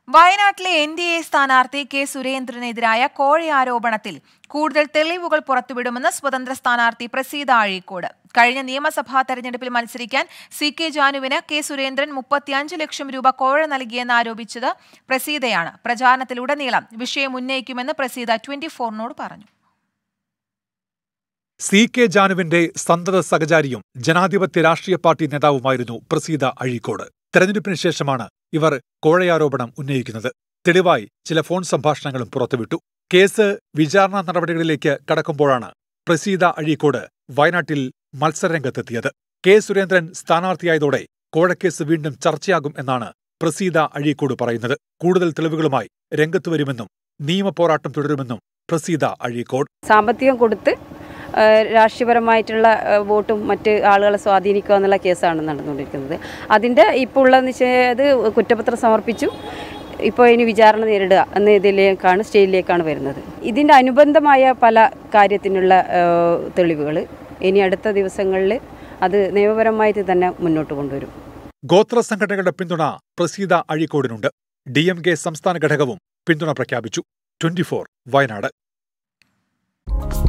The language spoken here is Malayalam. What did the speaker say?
വയനാട്ടിലെ എൻ ഡി എ സ്ഥാനാർത്ഥി കെ സുരേന്ദ്രനെതിരായ കോഴയാരോപണത്തിൽ കൂടുതൽ തെളിവുകൾ പുറത്തുവിടുമെന്ന് സ്വതന്ത്ര സ്ഥാനാർത്ഥി പ്രസീത അഴീക്കോട് കഴിഞ്ഞ നിയമസഭാ തെരഞ്ഞെടുപ്പിൽ മത്സരിക്കാൻ സി കെ ജാനുവിന് കെ സുരേന്ദ്രൻ മുപ്പത്തിയഞ്ച് ലക്ഷം രൂപ കോഴ നൽകിയെന്ന് ആരോപിച്ചത് പ്രസീതയാണ് പ്രചാരണത്തിലുടനീളം വിഷയം ഉന്നയിക്കുമെന്ന് പ്രസീത ട്വന്റി ഫോറിനോട് പറഞ്ഞു സി കെ ജാനുവിന്റെ സന്തത സഹചാരിയും ജനാധിപത്യ രാഷ്ട്രീയ പാർട്ടി നേതാവുമായിരുന്നു പ്രസീത അഴീക്കോട് തെരഞ്ഞെടുപ്പിന് ശേഷമാണ് ഇവർ കോഴയാരോപണം ഉന്നയിക്കുന്നത് തെളിവായി ചില ഫോൺ സംഭാഷണങ്ങളും പുറത്തുവിട്ടു കേസ് വിചാരണ നടപടികളിലേക്ക് കടക്കുമ്പോഴാണ് പ്രസീത അഴീക്കോട് വയനാട്ടിൽ മത്സരരംഗത്തെത്തിയത് കെ സുരേന്ദ്രൻ സ്ഥാനാർത്ഥിയായതോടെ കോഴക്കേസ് വീണ്ടും ചർച്ചയാകും എന്നാണ് പ്രസീത അഴീക്കോട് പറയുന്നത് കൂടുതൽ തെളിവുകളുമായി രംഗത്തു വരുമെന്നും നിയമപോരാട്ടം തുടരുമെന്നും പ്രസീത അഴീക്കോട് സാമ്പത്തികം കൊടുത്ത് ആ, രാഷ്ട്രീയപരമായിട്ടുള്ള ആ, വോട്ടും മറ്റ് ആളുകളെ സ്വാധീനിക്കുക എന്നുള്ള കേസാണ് നടന്നുകൊണ്ടിരിക്കുന്നത് അതിൻ്റെ ഇപ്പോൾ ഉള്ളതെന്ന് വെച്ചാൽ കുറ്റപത്രം സമർപ്പിച്ചു ഇപ്പോൾ ഇനി വിചാരണ നേരിടുക എന്ന ഇതിലേക്കാണ് സ്റ്റേജിലേക്കാണ് വരുന്നത് ഇതിൻ്റെ അനുബന്ധമായ പല കാര്യത്തിനുള്ള തെളിവുകൾ ഇനി അടുത്ത ദിവസങ്ങളിൽ അത് നിയമപരമായിട്ട് തന്നെ മുന്നോട്ട് കൊണ്ടുവരും ഗോത്ര സംഘടനകളുടെ പിന്തുണ പ്രസീത അഴീക്കോടിനുണ്ട് ഡി എം കെ സംസ്ഥാന ഘടകവും പിന്തുണ പ്രഖ്യാപിച്ചു ട്വന്റി വയനാട്